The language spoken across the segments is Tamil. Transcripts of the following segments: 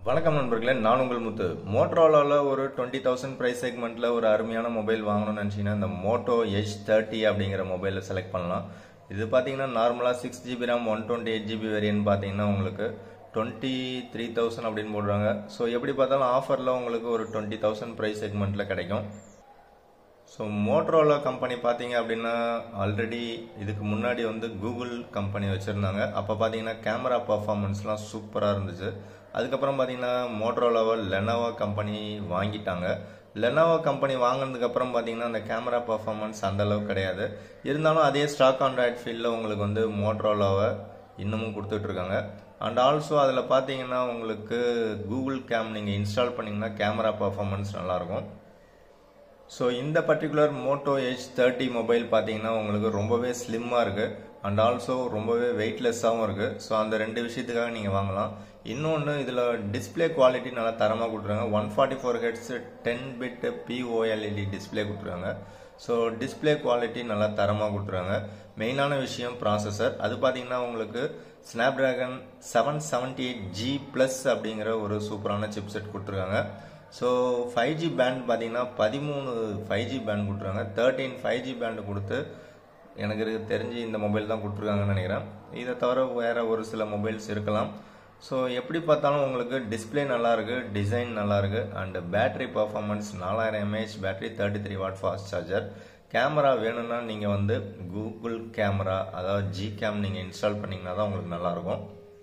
வணக்கம் நண்பர்களே நான் உங்கள் முத்து மோட்டரோலாவில் ஒரு டுவெண்ட்டி தௌசண்ட் ப்ரைஸ் செக்மெண்ட்டில் ஒரு அருமையான மொபைல் வாங்கணும்னு நினச்சிங்கன்னா இந்த மோட்டோ எச் தேர்ட்டி அப்படிங்கிற மொபைலை செலக்ட் பண்ணலாம் இது பார்த்தீங்கன்னா நார்மலாக six GB RAM one twenty eight GB variant பார்த்தீங்கன்னா உங்களுக்கு டுவெண்ட்டி த்ரீ தௌசண்ட் அப்படின்னு போடுறாங்க ஸோ எப்படி பார்த்தாலும் ஆஃபரில் உங்களுக்கு ஒரு டுவெண்ட்டி தௌசண்ட் ப்ரைஸ் செக்மெண்ட்டில் கிடைக்கும் ஸோ மோட்ரோலா கம்பெனி பார்த்தீங்க அப்படின்னா ஆல்ரெடி இதுக்கு முன்னாடி வந்து கூகுள் கம்பெனி வச்சுருந்தாங்க அப்போ பார்த்தீங்கன்னா கேமரா பர்ஃபார்மன்ஸ்லாம் சூப்பராக இருந்துச்சு அதுக்கப்புறம் பார்த்தீங்கன்னா மோட்ரோலாவை லெனோவா கம்பெனி வாங்கிட்டாங்க லெனோவா கம்பெனி வாங்கினதுக்கப்புறம் பார்த்தீங்கன்னா அந்த கேமரா பர்ஃபார்மன்ஸ் அந்த அளவுக்கு கிடையாது இருந்தாலும் அதே ஸ்டாக் ஆண்ட்ராய்ட் ஃபீல்டில் உங்களுக்கு வந்து மோட்ரோலாவை இன்னமும் கொடுத்துட்ருக்காங்க அண்ட் ஆல்சோ அதில் பார்த்தீங்கன்னா உங்களுக்கு கூகுள் கேம் நீங்கள் இன்ஸ்டால் பண்ணிங்கன்னா கேமரா பர்ஃபார்மன்ஸ் நல்லாயிருக்கும் ஸோ இந்த particular Moto H thirty mobile பார்த்தீங்கன்னா உங்களுக்கு ரொம்பவே ஸ்லிம்மாக இருக்குது அண்ட் ஆல்சோ ரொம்பவே வெயிட்லெஸ்ஸாகவும் இருக்குது ஸோ அந்த ரெண்டு விஷயத்துக்காக நீங்கள் வாங்கலாம் இன்னொன்று இதில் டிஸ்பிளே குவாலிட்டி நல்லா தரமாக கொடுத்துருக்காங்க one forty four hertz ten bit POLED display கொடுத்துருக்காங்க ஸோ டிஸ்பிளே குவாலிட்டி நல்லா தரமாக கொடுத்துருக்காங்க மெயினான விஷயம் ப்ராசஸர் அது பார்த்தீங்கன்னா உங்களுக்கு Snapdragon seven seventy eight G plus அப்படிங்கிற ஒரு சூப்பரான சிப்செட் கொடுத்துருக்காங்க ஸோ ஃபைவ் ஜி பேண்ட் பார்த்தீங்கன்னா பதிமூணு ஃபைவ் ஜி பேண்ட் கொடுத்துருக்காங்க தேர்ட்டீன் ஃபைவ் ஜி பேண்டு கொடுத்து எனக்கு இருக்கு- தெரிஞ்சு இந்த மொபைல் தான் கொடுத்துருக்காங்கன்னு நினைக்கிறேன் இதை தவிர வேற ஒரு சில மொபைல்ஸ் இருக்கலாம் ஸோ எப்படி பார்த்தாலும் உங்களுக்கு டிஸ்பிளே நல்லா இருக்கு டிசைன் நல்லா இருக்கு அண்ட் பேட்டரி பர்ஃபார்மன்ஸ் நாலாயிரம் mAh battery thirty three watt fast charger camera வேணும்னா நீங்கள் வந்து கூகுள் கேமரா அதாவது ஜி கேம் நீங்கள் இன்ஸ்டால் பண்ணீங்கன்னா தான் உங்களுக்கு நல்லாயிருக்கும்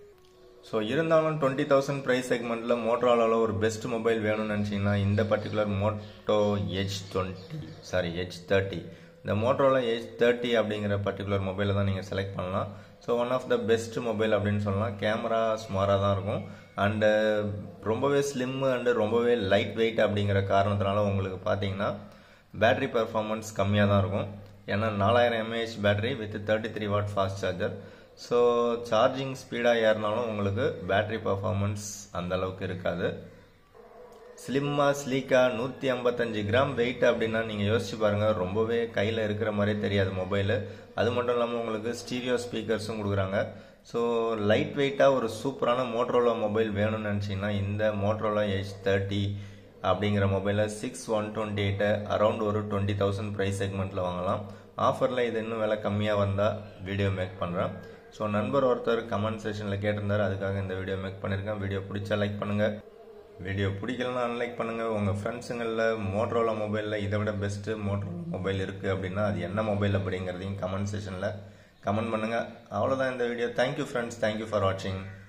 ஸோ இருந்தாலும் டுவெண்ட்டி தௌசண்ட் ப்ரைஸ் செக்மெண்ட்டில் மோட்டோரோலாவில் ஒரு பெஸ்ட் மொபைல் வேணும்னு நினச்சிங்கன்னா இந்த particular Moto H twenty sorry H thirty இந்த மோட்டோரோலா எச் தேர்ட்டி அப்படிங்கிற பர்டிகுலர் மொபைலை தான் நீங்கள் செலக்ட் பண்ணலாம் so one of the best mobile அப்படின்னு சொல்லலாம் கேமரா ஸ்மாராக தான் இருக்கும் அண்டு ரொம்பவே ஸ்லிம் அண்டு ரொம்பவே லைட் வெயிட் அப்படிங்கிற காரணத்தினால உங்களுக்கு பார்த்தீங்கன்னா பேட்டரி பர்ஃபார்மன்ஸ் கம்மியாக தான் இருக்கும் ஏன்னா நாலாயிரம் mAh battery with thirty three watt fast charger so charging ஸ்பீடாக ஏறினாலும் உங்களுக்கு பேட்டரி பர்ஃபார்மன்ஸ் அந்த அளவுக்கு இருக்காது ஸ்லிம்மாக ஸ்லீக்காக நூற்றி ஐம்பத்தஞ்சு கிராம் வெயிட் அப்படின்னா நீங்கள் யோசிச்சு பாருங்கள் ரொம்பவே கையில் இருக்கிற மாதிரியே தெரியாது மொபைலு அது மட்டும் இல்லாமல் உங்களுக்கு ஸ்டீரியோ ஸ்பீக்கர்ஸும் கொடுக்குறாங்க ஸோ லைட் வெயிட்டாக ஒரு சூப்பரான மோட்ரோலா மொபைல் வேணும்னு நினச்சிங்கன்னா இந்த மோட்ரோலா எச் தேர்ட்டி அப்படிங்கிற மொபைலில் சிக்ஸ் ஒன் டுவெண்ட்டி எயிட்டை அரௌண்ட் ஒரு டுவெண்ட்டி தௌசண்ட் ப்ரைஸ் செக்மெண்ட்டில் வாங்கலாம் ஆஃபரில் இது இன்னும் விலை கம்மியாக வந்தால் வீடியோ மேக் பண்ணுறேன் ஸோ நண்பர் ஒருத்தர் கமெண்ட் செஷனில் கேட்டிருந்தார் அதுக்காக இந்த வீடியோ மேக் பண்ணியிருக்கேன் வீடியோ பிடிச்சா லைக் பண்ணுங்கள் வீடியோ பிடிக்கலன்னா அன்லைக் பண்ணுங்கள் உங்கள் ஃப்ரெண்ட்ஸுங்களில் மோட்ரோலா மொபைலில் இதை விட பெஸ்ட்டு மோட்ரோலா மொபைல் இருக்குது அப்படின்னா அது என்ன மொபைல் அப்படிங்கிறதையும் கமெண்ட் செஷனில் கமெண்ட் பண்ணுங்கள் அவ்வளோதான் இந்த video thank you friends thank you for வாட்சிங்